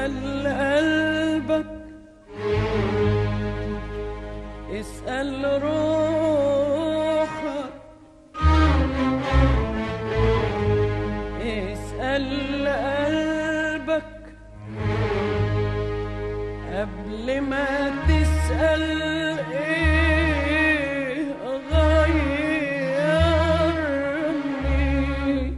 اسأل قلبك اسأل روحك اسأل قلبك قبل ما تسأل ايه غيرني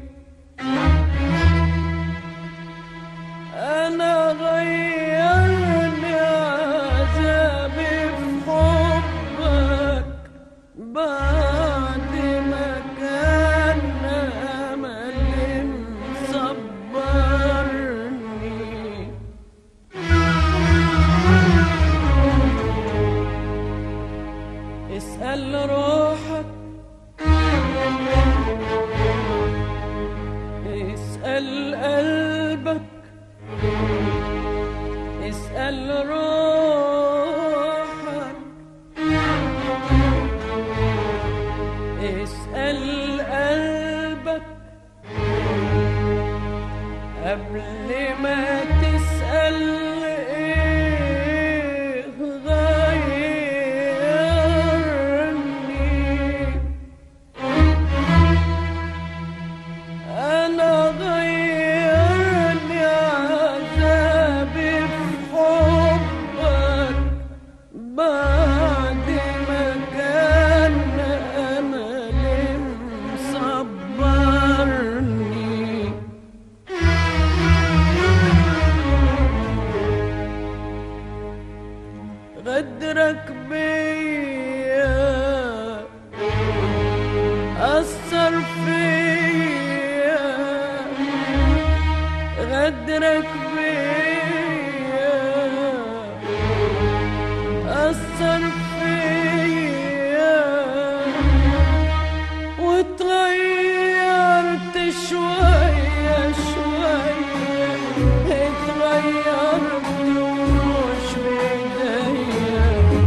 انا غيرني عذابي في حبك بعد ما كان املي مصبرني اسأل روحك اسأل قلبك اسأل روحك اسأل قلبك قبل ما تسأل ايه غيرني أنا غيرني عذابي في حبك بعد ما كان أملي مصبرني غدرك بيا أثر فيا غدرك بيا أثر فيا وتغيرت شوية شوية اتغيرت ومش بإيديا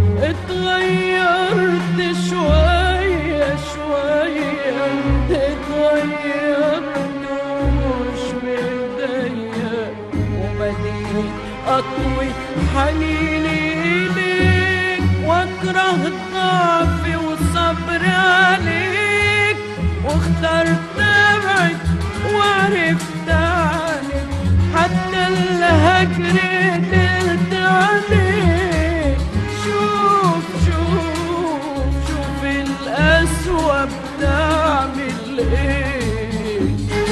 اتغيرت شوية شوية اتغيرت ومش بإيديا وبديت أطوي حنيني إليك واكره ضعفي وصبري عليك واخترت ابعد وعرفت عنك حتى الهجر قدرت عليك شوف شوف شوف القسوة بتعمل ايه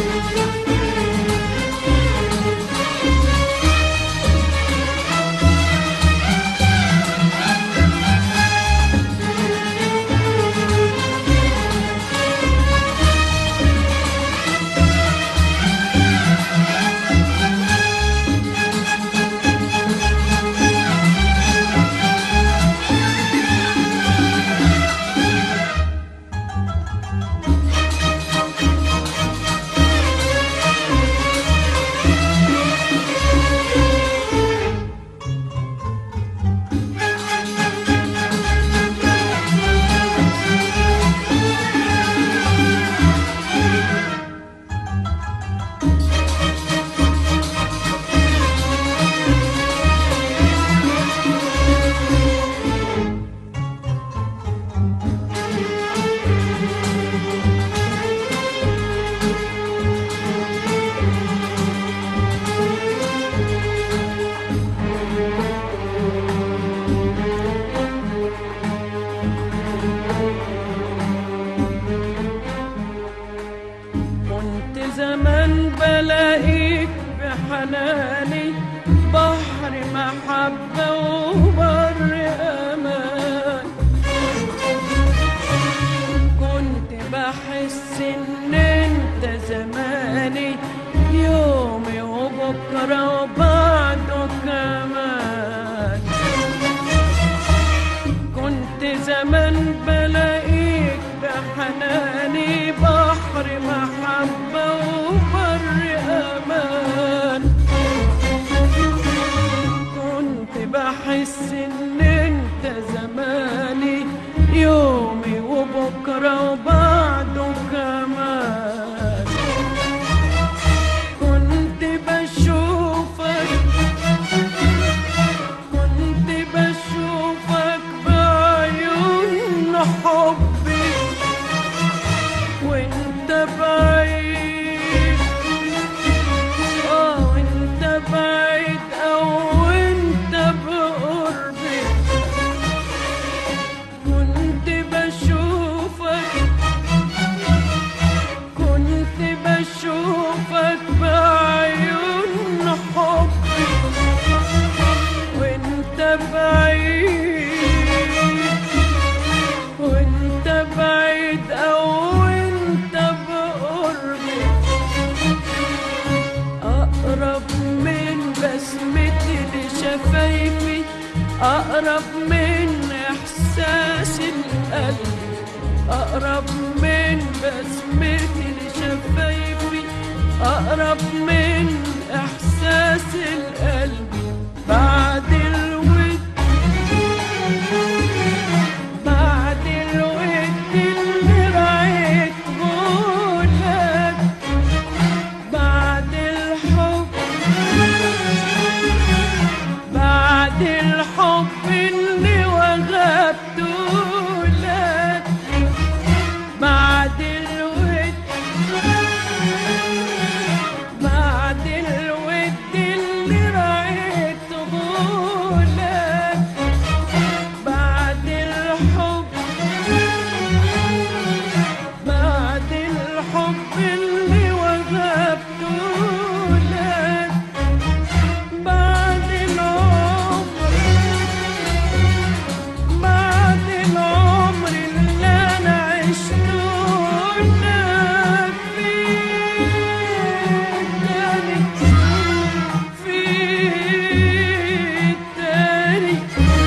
كنت زمان بلاقيك بحناني بحر محبة وبر أمان كنت بحس إن أنت زماني يومي وبكرة وبعده كمان كنت زمان بلاقيك بحناني بحر محبة وبر أمان كنت بحس إن أنت زماني يومي وبكرة وبعده كمان كنت بشوفك أقرب من إحساس القلب أقرب من بسمة لشفايفي أقرب من إحساس القلب بعد الود بعد الود اللي رعيته لك بعد الحب بعد الحب اللي وغبته لك بعد الود بعد الود اللي رعيته لك بعد الحب بعد الحب اللي وهبته لك بعد العمر بعد العمر اللي انا عشته لك فيه تاني فيه تاني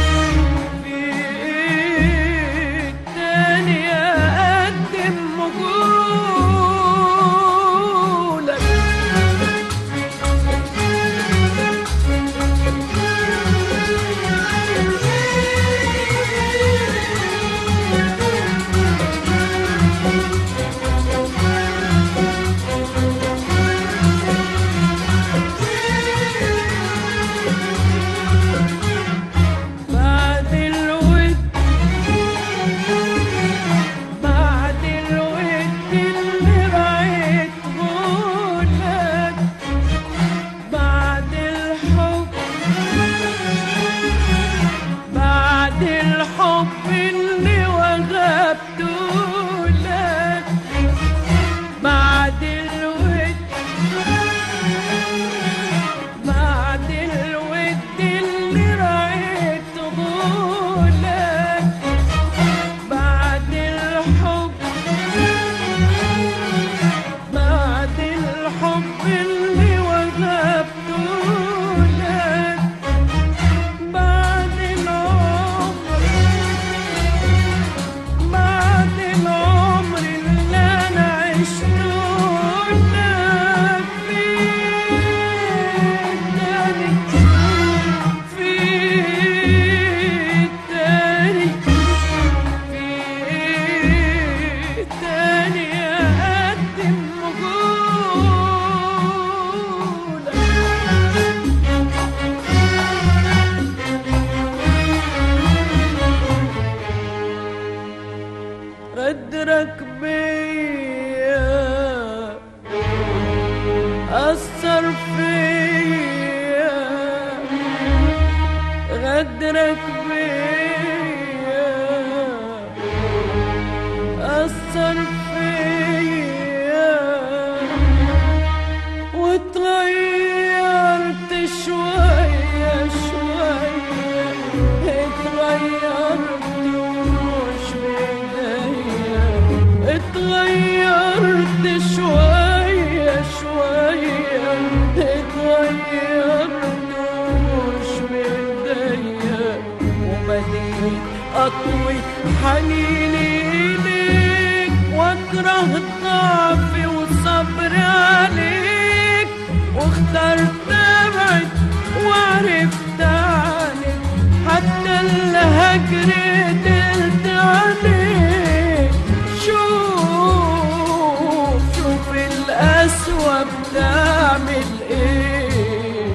في التاني أقدم مجهولك بعد الود بعد الود اللي رعيته لك بعد الحب بعد الحب اللي وغبته لك بعد الود بعد الود اللي رعيته لك بعد الحب بعد الحب اللي وهبته لك بعد العمر بعد العمر اللي انا عشته لك فيه تاني فيه تاني فيه تاني أقدم مجهولك غدرك بيا أثر فيا غدرك بيا أثر فيا واتغيرت شوية شوية اتغيرت ومش بإيديا اتغيرت شوية شوية اتغيرت ومش بإيديا وبديت أطوي حنيني إليك واكره ضعفي وصبري عليك واخترت ابعد وعرفت عنك حتى الهجر قدرت عليك شوف شوف القسوة بتعمل ايه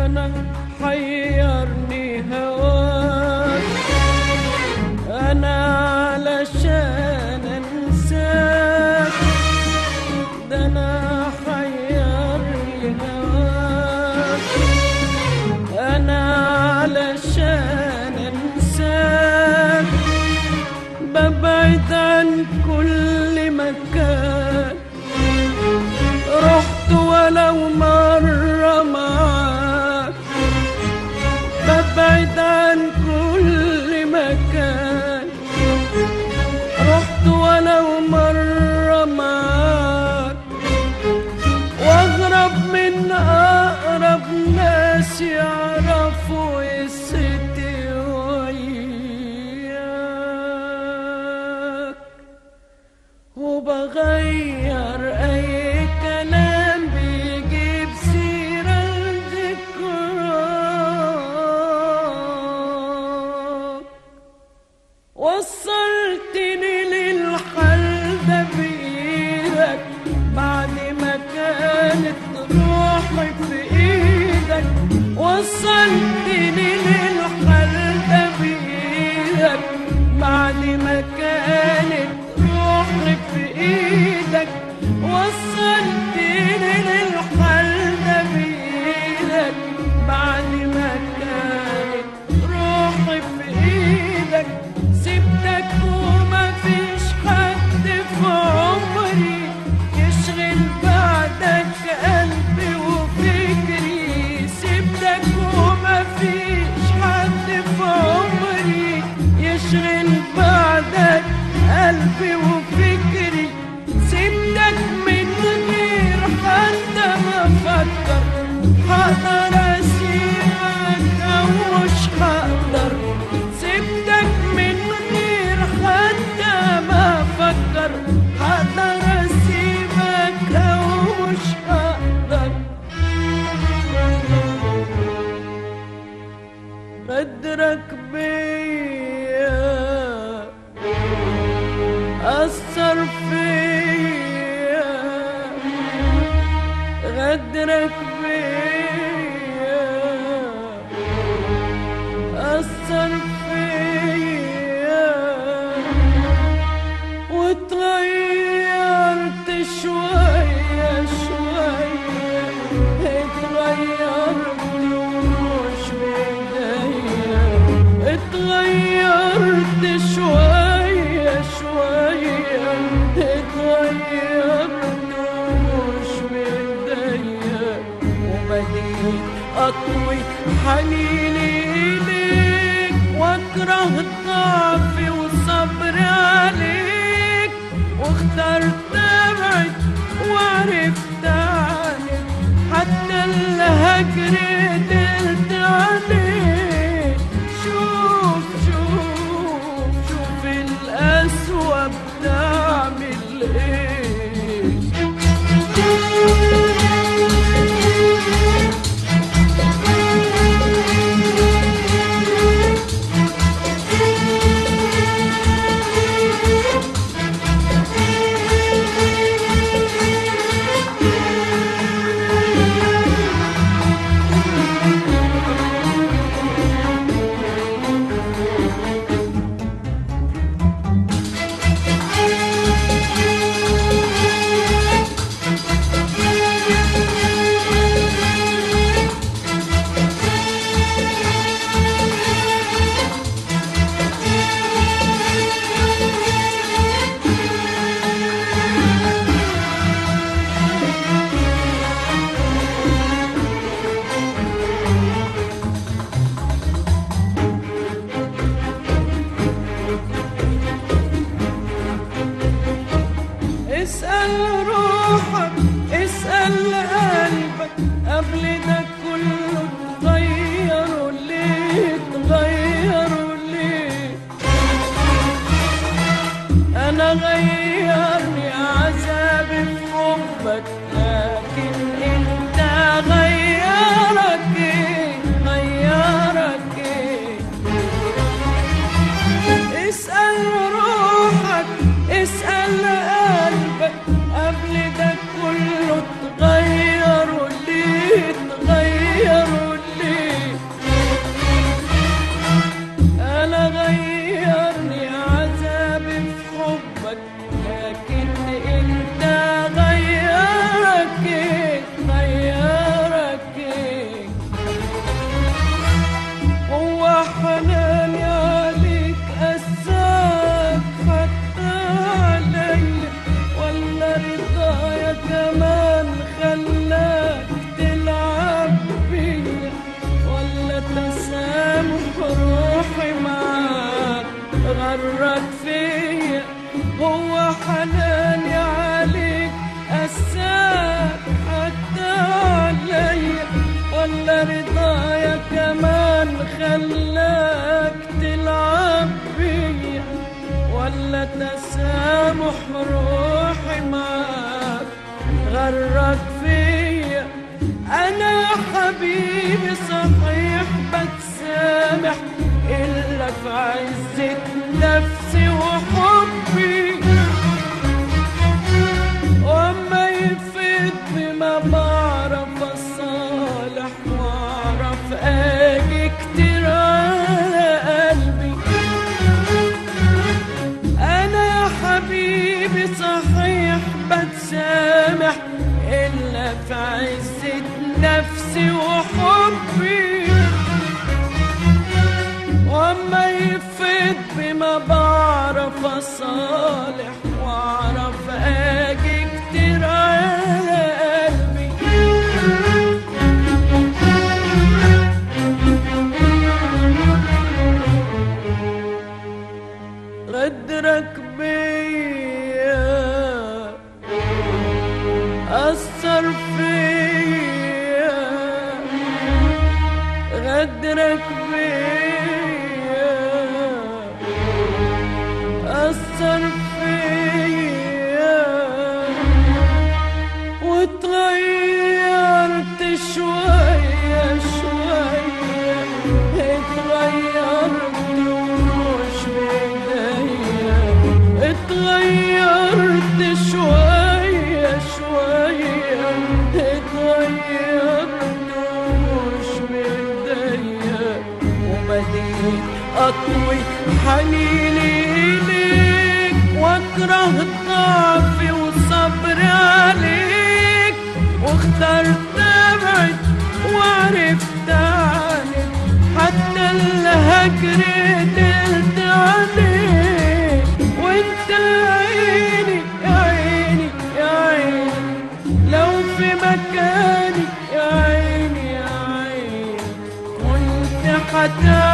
انا حيرني هواك انا علشان انساك ده انا حيرني هواك انا علشان انساك ببعد عن كل مكان رحت ولو مرة معاك ببعد عن كل مكان رحت ولو مرة معاك واغرب من اقرب ناس يعرفوا قصتي وياك وبغير اي كلام بيجيب سيرة ذكراك وصلتني للحل ده بإيدك بعد ما كانت روحي في إيدك وصلتني للحل ده بإيدك بعد ما كانت روحي في إيدك وصلتني للحل ده بإيدك بعد ما كانت روحي في إيدك سبتك وما فيش حد في عمري يشغل بعدك قلبي وفكري سبتك وما فيش حد في عمري يشغل بعدك قلبي وفكري سبتك من غير حتى ما افكر هقدر اسيبك او مش هقدر سبتك من غير حتى ما افكر هقدر اسيبك او مش هقدر بدرك بيا أثر فيا غدرك بيا أثر فيا واتغيرت شوية شوية اتغيرت ومش بإيديا اتغيرت شوية شوية اتغيرت ومش بإيديا وبديت أطوي حنيني إليك واكره ضعفي وصبري عليك واخترت ابعد وعرفت عنك حتى الهجر قدرت عليه شوف شوف شوف القسوة بتعمل ايه ولا رضايا كمان خلاك تلعب بيا ولا تسامح روحي معاك غرك فيا انا يا حبيبي صحيح بتسامح الا في عزة نفسي وحبي وما يفيد بما بعرف اصالح واعرف اجي كتير على قلبي انا يا حبيبي صحيح بتسامح الا في عزة نفسي وحبي وما يفيد بما بعرف اصالح واعرف اجي كتير على قلبي غدرك بيا أثر فيا غدرك بيا أثر فيا وتغيرت شوية شوية اتغيرت ومش بإيديا اتغيرت شوية شوية اتغيرت ومش بإيديا وبديت أطوي حنيني إليك واكره ضعفي وصبري عليك واخترت ابعد وعرفت عنك حتى الهجر قدرت عليك وانت عيني يا عيني يا عيني لو في مكاني يا عيني يا عيني كنت حتى